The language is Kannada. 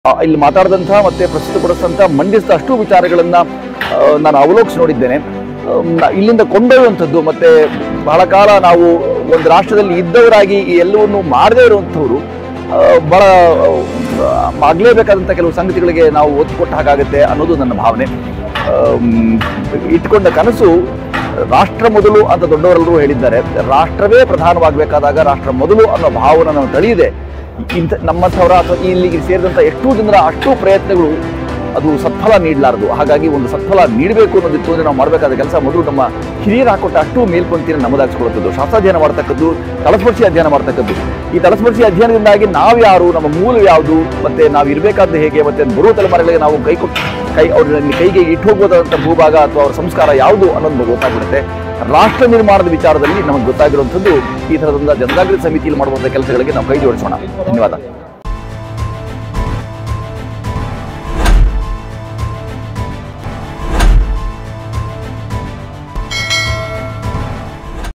ಆ, ಇಲ್ಲಿ ಮಾತಾಡಿದಂತಹ ಮತ್ತೆ ಪ್ರಸ್ತುತಪಡಿಸಿದಂಥ ಮಂಡಿಸಿದ ಅಷ್ಟು ವಿಚಾರಗಳನ್ನ ಆ, ನಾನು ಅವಲೋಕಿಸಿ ನೋಡಿದ್ದೇನೆ ಆಮ್, ನ- ಇಲ್ಲಿಂದ ಕೊಂಡೊಯ್ಯುವಂಥದ್ದು ಮತ್ತೆ ಬಹಳ ಕಾಲ ನಾವು ಒಂದು ರಾಷ್ಟ್ರದಲ್ಲಿ ಇದ್ದವರಾಗಿ ಈ ಎಲ್ಲವನ್ನು ಮಾಡದೇ ಇರುವಂಥವ್ರು ಆ, ಬಹಳ ಆ, ಆಗಲೇಬೇಕಾದಂಥ ಕೆಲವು ಸಂಗತಿಗಳಿಗೆ ನಾವು ಒತ್ತು ಕೊಟ್ಟ ಹಾಗಾಗುತ್ತೆ ಅನ್ನೋದು ನನ್ನ ಭಾವನೆ ಆಮ್, ಇಟ್ಕೊಂಡ ಕನಸು ರಾಷ್ಟ್ರ ಮೊದಲು ಅಂತ ದೊಡ್ಡವರೆಲ್ಲರೂ ಹೇಳಿದ್ದಾರೆ ರಾಷ್ಟ್ರವೇ ಪ್ರಧಾನವಾಗಬೇಕಾದಾಗ ರಾಷ್ಟ್ರ ಮೊದಲು ಅನ್ನೋ ಭಾವನೆ ನಾವು ತಳೆಯದೆ ಇಂಥ ನಮ್ಮಂಥವರ ಅಥವಾ ಇಲ್ಲಿಗೆ ಸೇರಿದಂಥ ಎಷ್ಟೋ ಜನರ ಅಷ್ಟು ಪ್ರಯತ್ನಗಳು ಅದು ಸತ್ಫಲ ನೀಡಲಾರದು ಹಾಗಾಗಿ ಒಂದು ಸತ್ಫಲ ನೀಡಬೇಕು ಅನ್ನೋದಿತ್ತು ಅಂದರೆ ನಾವು ಮಾಡಬೇಕಾದ ಕೆಲಸ ಮೊದಲು ನಮ್ಮ ಹಿರಿಯರು ಹಾಕೊಟ್ಟ ಅಷ್ಟು ಮೇಲ್ಪಂಕ್ತಿಯನ್ನು ನಮ್ಮದಾಗಿಸ್ಕೊಳ್ಳುತ್ತದೆ ಶಾಸ್ತ್ರಾಧ್ಯಯನ ಮಾಡ್ತಕ್ಕದ್ದು ತಳಸ್ಪರ್ಶಿ ಅಧ್ಯಯನ ಮಾಡ್ತಕ್ಕದ್ದು ಈ ತಳಸ್ಪರ್ಶಿ ಅಧ್ಯಯನದಿಂದಾಗಿ ನಾವು ಯಾರು ನಮ್ಮ ಮೂಲ ಯಾವುದು ಮತ್ತೆ ನಾವು ಇರಬೇಕಾದ್ದು ಹೇಗೆ ಮತ್ತೆ ಬರುವ ತಲೆಮಾರುಗಳಿಗೆ ನಾವು ಕೈ ಕೊಟ್ಟು ಕೈ ಅವ್ರನ್ನ ಕೈಗೆ ಇಟ್ಟು ಹೋಗ್ಬೋದಾದಂಥ ಭೂಭಾಗ ಅಥವಾ ಅವ್ರ ಸಂಸ್ಕಾರ ಯಾವುದು ಅನ್ನೋದು ನಮಗೆ ಗೊತ್ತಾಗ್ಬಿಡುತ್ತೆ ರಾಷ್ಟ್ರ ನಿರ್ಮಾಣದ ವಿಚಾರದಲ್ಲಿ ನಮಗೆ ಗೊತ್ತಾಗಿರುವಂಥದ್ದು ಈ ಥರದೊಂದು ಜನಜಾಗೃತಿ ಸಮಿತಿಯಲ್ಲಿ ಮಾಡುವಂಥ ಕೆಲಸಗಳಿಗೆ ನಾವು ಕೈ ಜೋಡಿಸೋಣ ಧನ್ಯವಾದ